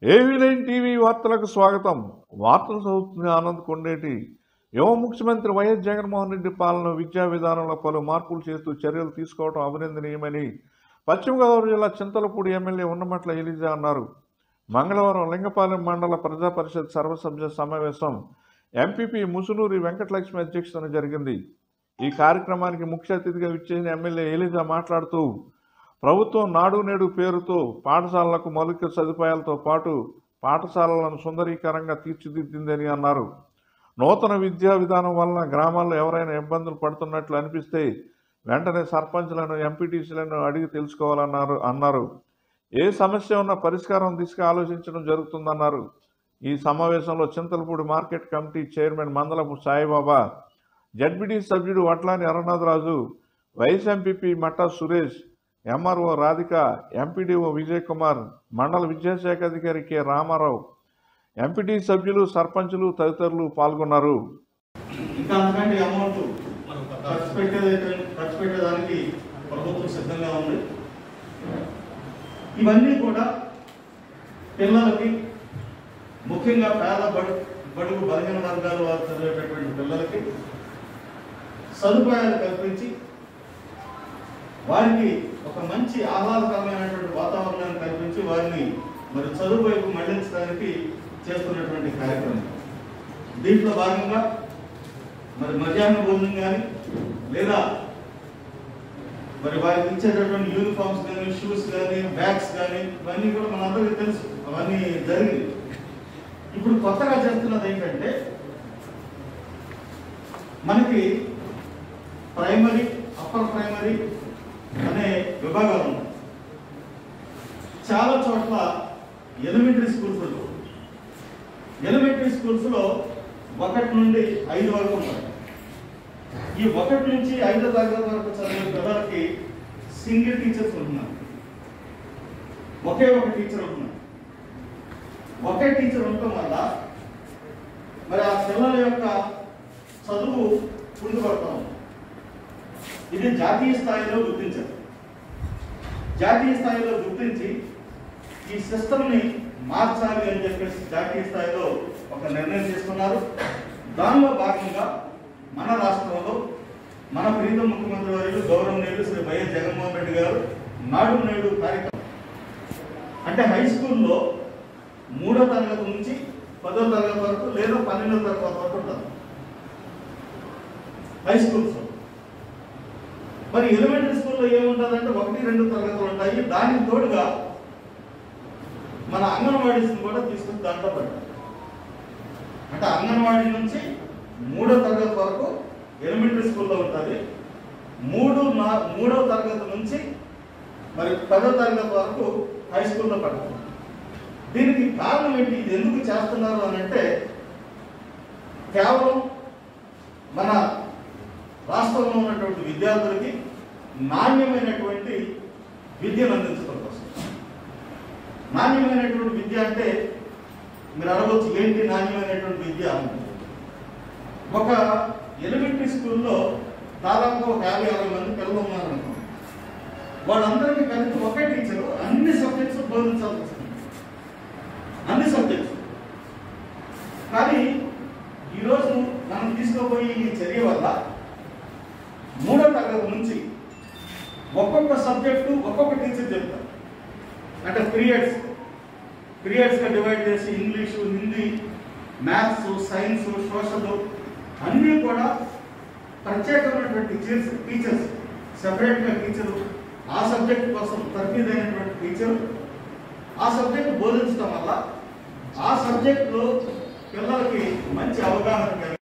ఏవీ nine TV వార్తలకు స్వాగతం వార్తలు చదువుతుంది ఆనంద్ కొండేటి యువ ముఖ్యమంత్రి వైఎస్ జగన్మోహన్ రెడ్డి పాలన విద్యా విధానంలో పలు మార్పులు చేస్తూ చర్యలు తీసుకోవడం అభినందనీయమని పశ్చిమ గోదావరి జిల్లా చింతలపూడి ఎమ్మెల్యే ఉన్నమట్ల ఎలిజా అన్నారు మంగళవారం లింగపాలెం మండల ప్రజా పరిషత్ సర్వసభ్య సమావేశం ఎంపీపీ ముసునూరి వెంకటలక్ష్మి అధ్యక్షతన జరిగింది ఈ కార్యక్రమానికి ముఖ్య అతిథిగా విచ్చేసిన ఎమ్మెల్యే ఎలిజా మాట్లాడుతూ ప్రభుత్వం నాడు నేడు పేరుతో పాఠశాలలకు మౌలిక సదుపాయాలతో పాటు పాఠశాలలను సుందరీకరంగా తీర్చిదిద్దిందని అన్నారు నూతన విద్యా విధానం వలన గ్రామాల్లో ఎవరైనా ఇబ్బందులు పడుతున్నట్లు అనిపిస్తే వెంటనే సర్పంచ్లను ఎంపీటీసీలను అడిగి తెలుసుకోవాలన్నారు అన్నారు ఏ సమస్య ఉన్న పరిష్కారం దిశగా ఆలోచించడం జరుగుతుందన్నారు ఈ సమావేశంలో Chintalapudi market committee chairman Mandalapu Saibaba ZPT సభ్యుడు Vatlani Arunatharaju vice MPP Matta Suresh MRO Radhika MPDO Vijay Kumar మండల విద్యాశాఖ అధికారి కె రామారావు ఎంపీటీ సభ్యులు సర్పంచులు తదితరులు పాల్గొన్నారు ఇంకా అంతకంటే అమౌంట్ ఖర్చు పెట్టేదైతే ఖర్చు పెట్టేదానికి ప్రభుత్వం సిద్ధంగా ఉంది ఇవన్నీ కూడా పిల్లలకి ముఖ్యంగా పేద బడు బడుగు బలహీన వర్గాల వారు చదివేటటువంటి పిల్లలకి సదుపాయాలు కల్పించి వారికి ఒక మంచి ఆహ్లాదకరమైనటువంటి వాతావరణాన్ని కల్పించి వారిని మరి చదువు వైపు మళ్లించడానికి చేస్తున్నటువంటి కార్యక్రమం దీంట్లో భాగంగా మరి మధ్యాహ్న భోజనం కానీ లేదా మరి వారికి ఇచ్చేటటువంటి యూనిఫామ్స్ కానీ షూస్ కానీ బ్యాగ్స్ కానీ ఇవన్నీ కూడా మనందరికీ తెలుసు అవన్నీ జరిగింది ఇప్పుడు కొత్తగా చేస్తున్నది ఏంటంటే మనకి ప్రైమరీ అప్పర్ ప్రైమరీ అనే విభాగాలు ఉన్నాయి చాలా చోట్ల ఎలిమెంటరీ స్కూల్స్ ఉంటాయి ఎలిమెంటరీ స్కూల్స్ లో ఒకటి నుండి ఐదు వరకు ఉంటాయి ఈ ఒకటి నుంచి ఐదో తరగతి వరకు చదివే పిల్లలకి సింగిల్ టీచర్స్ ఉంటున్నారు ఒకే ఒక టీచర్ ఉంటున్నారు ఒకే టీచర్ ఉండటం వల్ల మరి ఆ పిల్లల యొక్క చదువు కుంటుపడతా ఉంది ఇది జాతీయ స్థాయిలో గుర్తించారు జాతీయ స్థాయిలో గుర్తించి ఈ సిస్టమ్ని మార్చాలి అని చెప్పేసి జాతీయ స్థాయిలో ఒక నిర్ణయం తీసుకున్నారు దానిలో భాగంగా మన రాష్ట్రంలో మన ప్రీతం ముఖ్యమంత్రి వర్యులు గౌరవనీయులు శ్రీ వైఎస్ జగన్మోహన్ రెడ్డి గారు నాడు నేడు కార్యక్రమం అంటే హై స్కూల్లో మూడో తరగతి నుంచి పదో తరగతి వరకు లేదా పన్నెండో తరగతి వరకు ఉంటుంది హై స్కూల్స్ మరి ఎలిమెంటరీ స్కూల్లో ఏముంటుందంటే ఒకటి రెండు తరగతులు ఉంటాయి దానికి తోడుగా మన అంగన్వాడీస్ని కూడా తీసుకుని దాంట్లో పెట్టాలి అంటే అంగన్వాడీ నుంచి మూడో తరగతి వరకు ఎలిమెంటరీ స్కూల్లో ఉంటుంది మూడు నా మూడో తరగతి నుంచి మరి పదో తరగతి వరకు హై స్కూల్లో పడుతుంది దీనికి కారణం ఏంటి ఇది ఎందుకు చేస్తున్నారు అని అంటే కేవలం మన రాష్ట్రంలో ఉన్నటువంటి విద్యార్థులకి నాణ్యమైనటువంటి విద్యను అందించడం కోసం నాణ్యమైనటువంటి విద్య అంటే మీరు అడగవచ్చు ఏంటి నాణ్యమైనటువంటి విద్య అని. ఒక ఎలిమెంటరీ స్కూల్లో దాదాపు ఒక యాభై అరవై మంది పిల్లలు ఉన్నారనుకో వాళ్ళందరికీ కలిపి ఒకే టీచరు అన్ని సబ్జెక్ట్స్ బోధించాల్సి వస్తుంది అన్ని సబ్జెక్ట్స్ కానీ ఈరోజు మనం తీసుకోబోయే ఈ చర్య వల్ల మూడో తరగతి నుంచి ఒక్కొక్క సబ్జెక్టు ఒక్కొక్క టీచర్ చెప్తారు అంటే పీరియడ్స్ పీరియడ్స్గా డివైడ్ చేసి English Hindi maths science social అన్నీ కూడా ప్రత్యేకమైనటువంటి టీచర్స్ టీచర్స్ సెపరేట్గా టీచరు ఆ సబ్జెక్ట్ కోసం తర్ఫీదైనటువంటి టీచరు ఆ సబ్జెక్ట్ బోధించడం వల్ల ఆ సబ్జెక్టులో పిల్లలకి మంచి అవగాహన కలిగి